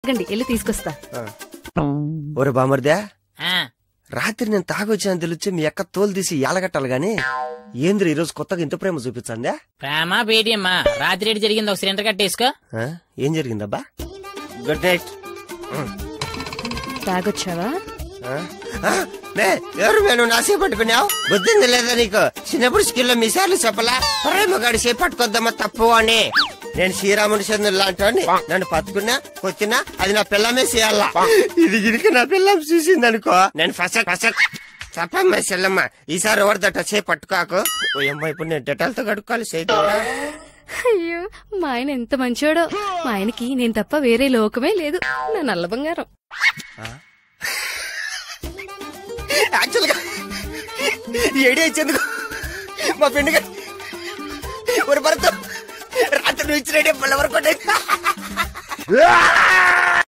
ఆగండి వెళ్ళి తీసుకొస్తా ఒరే బామర్దే ఆ, రాత్రి నేను తాగొచ్చాను తెలిస్తే మీ అక్క తోలు తీసి ఏలగట్టాలి గాని ఏంద్ర ఈ రోజు కొత్తగా ఇంత ప్రేమ చూపించందా ప్రేమ పేటిఎమ్మా రాత్రి ఏడు జరిగింది ఒక సిలిండర్ కట్టేసుకో ఆ? ఏం జరిగిందబ్బా గుడ్ నైట్ తాగొచ్చావా ఆ? ఆ? నే, ఎవరు నేను నాసే పట్టుకున్నావు బుద్ధింది లేదా నీకు చిన్నప్పుడు స్కిల్లో మిసార్లు చెప్పలా ప్రేమ గడిసే పట్టుకొద్దామా తప్పు అని నేను శ్రీరాముడి చంద్రుడు లాంటి నన్ను పట్టుకున్నా కొట్టినా అది నా పిల్లమే చేయాలా ఇది గిరికి నా పిల్లం చూసింది అనుకో నేను ఫసక్ ఫసక్ చెప్పమ్మా చెల్లమ్మ ఈసారి ఎవరిదట చే పట్టుకోకు ఓ అమ్మ ఇప్పుడు నేను డెటాల్తో కడుక్కోవాలి చేతి అయ్యో మా ఆయన ఎంత మంచోడో మా ఆయనకి నేను తప్ప వేరే లోకమే లేదు నా నల్ల బంగారం యాక్చువల్ గా ఏడి ఇచ్చేందుకు మా ఫ్రెండ్ గారు ఒక భర్త రాత్రి నువ్వు ఇచ్చిన పళ్ళ వరకు